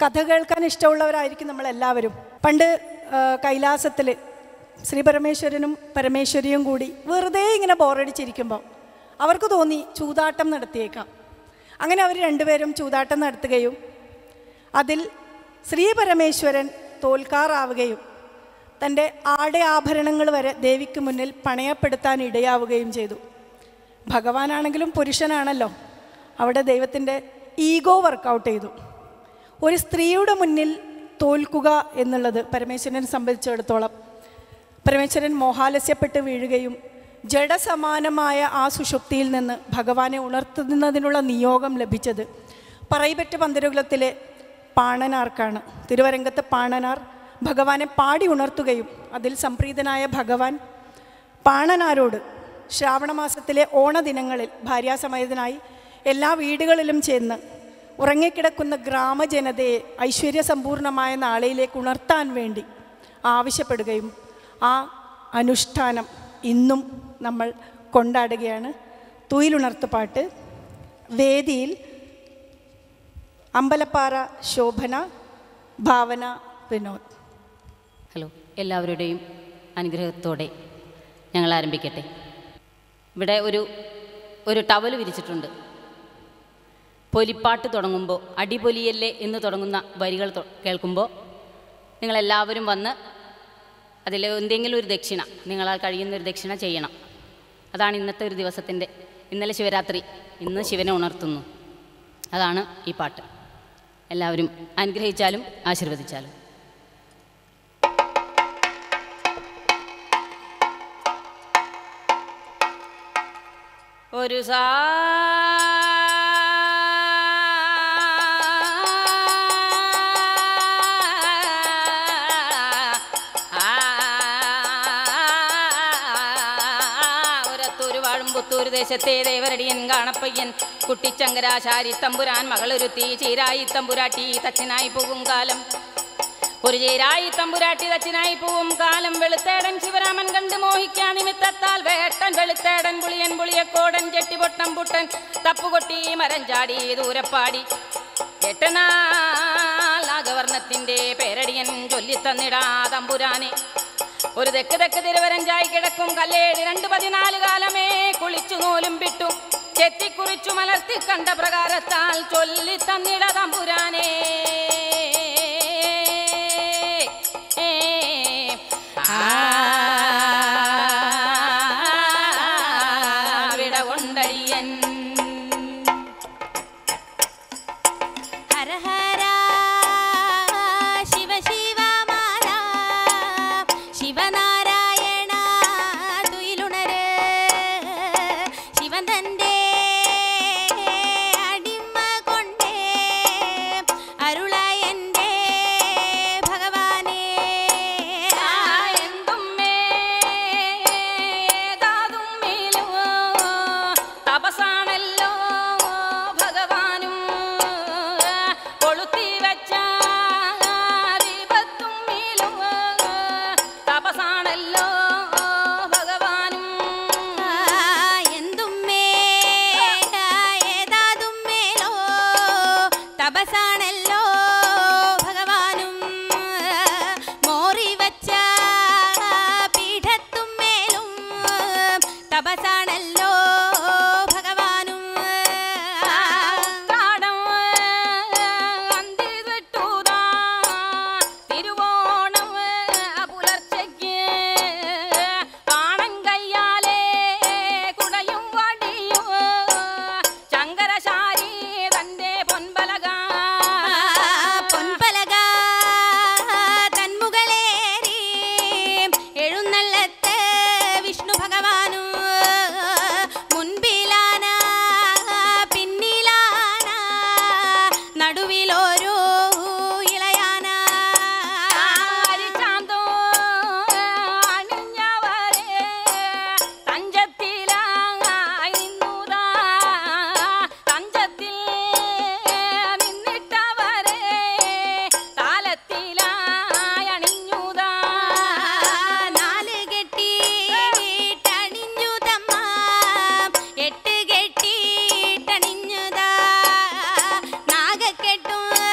കഥ കേൾക്കാൻ ഇഷ്ടമുള്ളവരായിരിക്കും നമ്മളെല്ലാവരും പണ്ട് കൈലാസത്തിൽ ശ്രീ പരമേശ്വരനും പരമേശ്വരിയും കൂടി വെറുതെ ഇങ്ങനെ ബോറടിച്ചിരിക്കുമ്പോൾ അവർക്ക് തോന്നി ചൂതാട്ടം നടത്തിയേക്കാം അങ്ങനെ അവർ രണ്ടുപേരും ചൂതാട്ടം നടത്തുകയും അതിൽ ശ്രീ പരമേശ്വരൻ തോൽക്കാറാവുകയും തൻ്റെ ആടെ ആഭരണങ്ങൾ വരെ ദേവിക്ക് മുന്നിൽ പണയപ്പെടുത്താൻ ഇടയാവുകയും ചെയ്തു ഭഗവാനാണെങ്കിലും പുരുഷനാണല്ലോ അവിടെ ദൈവത്തിൻ്റെ ഈഗോ വർക്കൗട്ട് ചെയ്തു ഒരു സ്ത്രീയുടെ മുന്നിൽ തോൽക്കുക എന്നുള്ളത് പരമേശ്വരനെ സംബന്ധിച്ചിടത്തോളം പരമേശ്വരൻ മോഹാലസ്യപ്പെട്ട് വീഴുകയും ജഡസമാനമായ ആ സുഷുപ്തിയിൽ നിന്ന് ഭഗവാനെ ഉണർത്തുന്നതിനുള്ള നിയോഗം ലഭിച്ചത് പറയിപ്പറ്റ പന്തരുകുലത്തിലെ പാണനാർക്കാണ് തിരുവരങ്കത്ത് പാണനാർ ഭഗവാനെ പാടി ഉണർത്തുകയും അതിൽ സംപ്രീതനായ ഭഗവാൻ പാണനാരോട് ശ്രാവണമാസത്തിലെ ഓണദിനങ്ങളിൽ ഭാര്യാസമേതനായി എല്ലാ വീടുകളിലും ചെന്ന് ഉറങ്ങിക്കിടക്കുന്ന ഗ്രാമജനതയെ ഐശ്വര്യസമ്പൂർണമായ നാളെയിലേക്ക് ഉണർത്താൻ വേണ്ടി ആവശ്യപ്പെടുകയും ആ അനുഷ്ഠാനം ഇന്നും നമ്മൾ കൊണ്ടാടുകയാണ് തുയിലുണർത്തുപാട്ട് വേദിയിൽ അമ്പലപ്പാറ ശോഭന ഭാവന വിനോദ് ഹലോ എല്ലാവരുടെയും അനുഗ്രഹത്തോടെ ഞങ്ങൾ ആരംഭിക്കട്ടെ ഇവിടെ ഒരു ഒരു ടവൽ വിരിച്ചിട്ടുണ്ട് പൊലിപ്പാട്ട് തുടങ്ങുമ്പോൾ അടിപൊലിയല്ലേ എന്ന് തുടങ്ങുന്ന വരികൾ തൊ- കേൾക്കുമ്പോൾ നിങ്ങളെല്ലാവരും വന്ന് അതിൽ എന്തെങ്കിലും ഒരു ദക്ഷിണ നിങ്ങളാൽ കഴിയുന്ന ഒരു ദക്ഷിണ ചെയ്യണം അതാണ് ഇന്നത്തെ ഒരു ദിവസത്തിൻ്റെ ഇന്നലെ ശിവരാത്രി ഇന്ന് ശിവനെ ഉണർത്തുന്നു അതാണ് ഈ പാട്ട് എല്ലാവരും അനുഗ്രഹിച്ചാലും ആശീർവദിച്ചാലും ഒരു സാ ഒരത്തൂര് വാഴും പുത്തൂര് ദേശത്തെ ദേവരടിയൻ കാണപ്പയ്യൻ കുട്ടിച്ചങ്കരാശാരി തമ്പുരാൻ മകളൊരുത്തി ചീരായി തമ്പുരാട്ടി തച്ചിനായി പോകും കാലം ഒരു ചേരായി തമ്പുരാട്ടി തച്ചിനായി പൂവും കാലം വെളുത്തേടൻ ശിവരാമൻ കണ്ട് മോഹിക്കാൻ നിമിത്തത്താൽ വേട്ടൻ വെളുത്തേടൻ പുളിയൻ പുളിയക്കോടൻ ചെട്ടിപൊട്ടം പുട്ടൻ തപ്പുകൊട്ടി മരം ചാടി ദൂരപ്പാടി എട്ടനാൾ നാഗവർണത്തിന്റെ പേരടിയൻ ചൊല്ലിത്തന്നിടാ തമ്പുരാനെ ഒരു തെക്ക് തെക്ക് തിരുവരഞ്ചായി കിടക്കും കല്ലേടി രണ്ട് പതിനാല് കാലമേ കുളിച്ചു നൂലും വിട്ടു ചെത്തിക്കുറിച്ചു മലർത്തി കണ്ട പ്രകാരത്താൽ ചൊല്ലിത്തന്നിട തമ്പുരാനേ വിട കൊണ്ടടിയൻ ഹര ഹര ശിവ ശിവ മാല ശിവനാരായണ തുയിലുണര് ശിവൻ തന്റെ അടിമ കൊണ്ടേ അരുളായ എൻ്റെ ഭഗവാനേ എന്തും ഏതാതും മേലുവോ തപസാണല്ലോ ഭഗവാനും കൊളുത്തി വെച്ച ദീപത്തും മേലുവോ തപസാണല്ലോ ഭഗവാനും എന്തുമ്മേ ഏതാതും മേലോ തപസാണല്ലോ ഭഗവാനും മോറി വച്ച പീഠത്തും മേലും തപസാണല്ലോ ഭഗവാനും കാടം അന്തിവിട്ടുതാ തിരുവോണം പുലർച്ചയ്ക്ക് പാണം കയ്യാലേ കുടയും വടിയും ശങ്കരശാരി തന്റെ പൊൻപലക പൊൻപലക തന്മുകളേറി എഴുന്നള്ളത്ത് വിഷ്ണു ഭഗവാനു മുൻപിലാന പിന്നിലാന നടുവിലൊരു ഇളയാന ആരിച്ചാന്തോ അണിഞ്ഞവരെ തഞ്ചത്തിലായി നിന്നുതാ തഞ്ചത്തിൽ നിന്നിട്ടവരെ താലത്തിലായി അണിഞ്ഞുതാ നാല് കെട്ടിട്ടണിഞ്ഞു തമ്മ എട്ട് കെട്ടിട്ടണിഞ്ഞുതാ നാഗക്കെട്ടും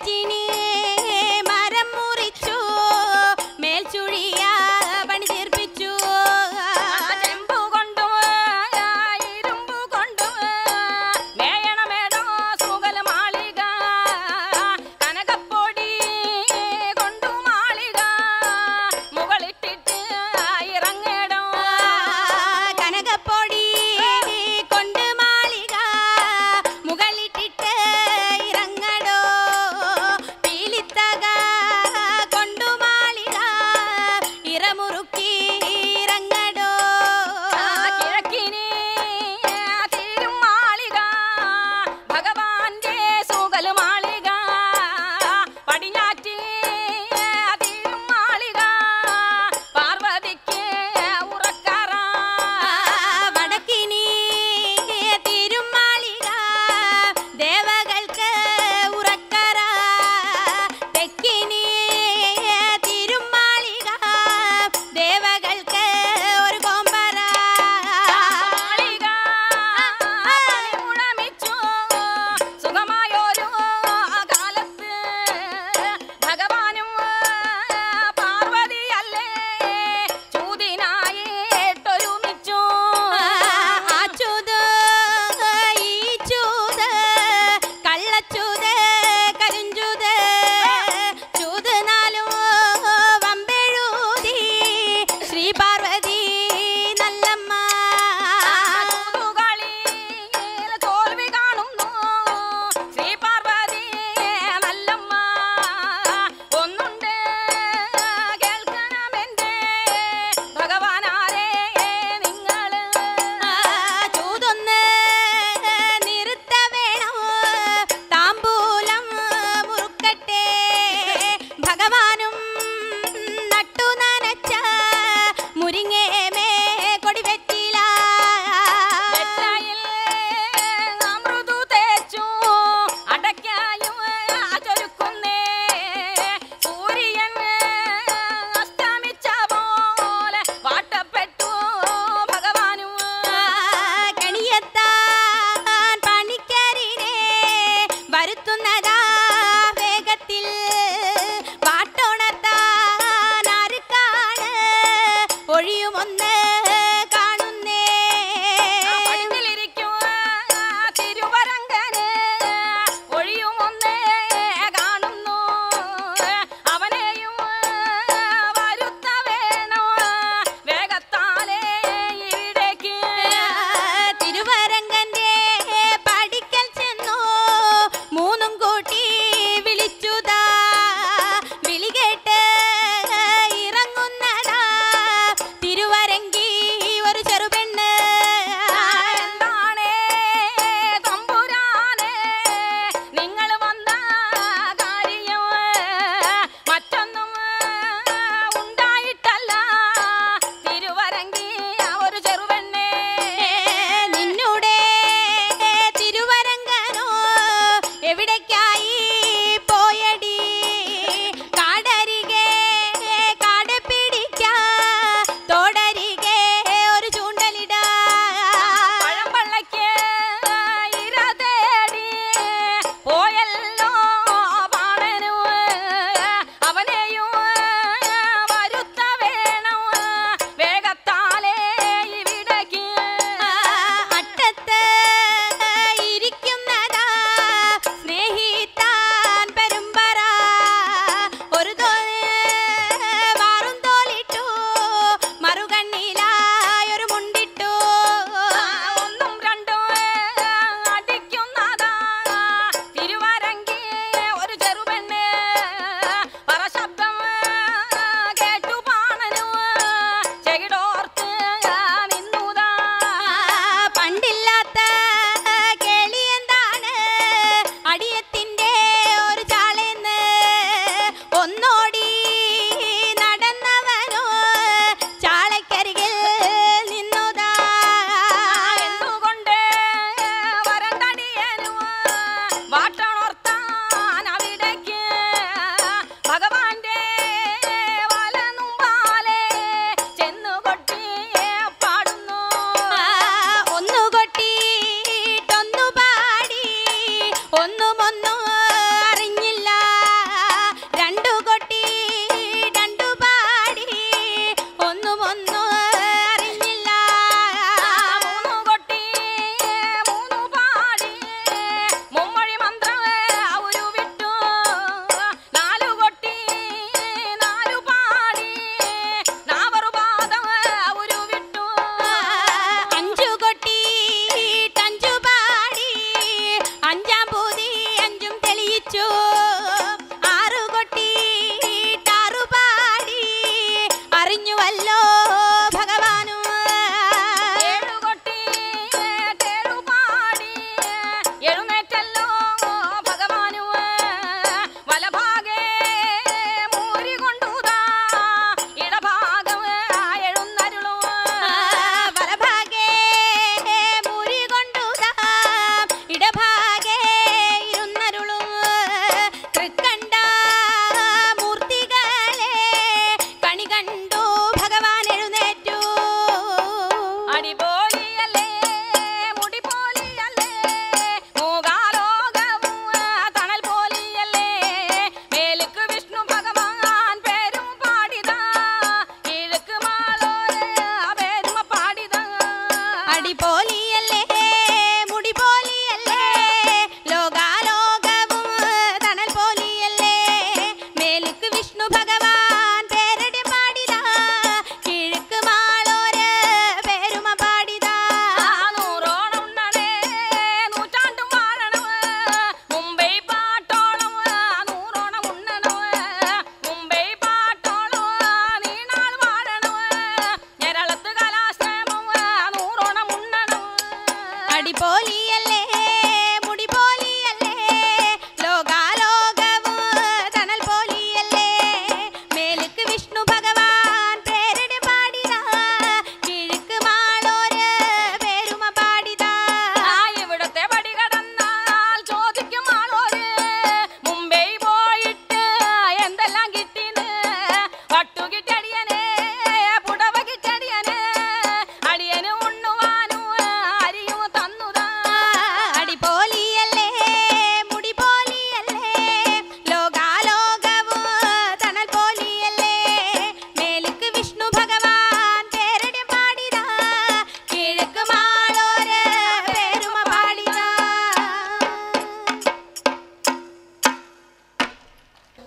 ചേറ്റിന് മരം മുറിച്ചു മേൽച്ചുഴിയ പണി തീർപ്പിച്ചു ചെമ്പു കൊണ്ടും ഇരുമ്പു കൊണ്ടും മേയണമേടോ സുഗല മാളിക കനകപ്പൊടി കൊണ്ടു മാളിക മുകളിട്ടിട്ട് ഇറങ്ങേടോ കനകപ്പൊടി കൊണ്ട് മാളിക മുകളിട്ടിട്ട് ഇറങ്ങടോ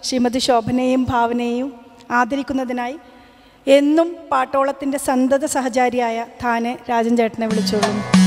ശ്രീമതി ശോഭനയെയും ഭാവനയെയും ആദരിക്കുന്നതിനായി എന്നും പാട്ടോളത്തിൻ്റെ സന്തത സഹചാരിയായ താനെ രാജൻ ചേട്ടനെ വിളിച്ചോളും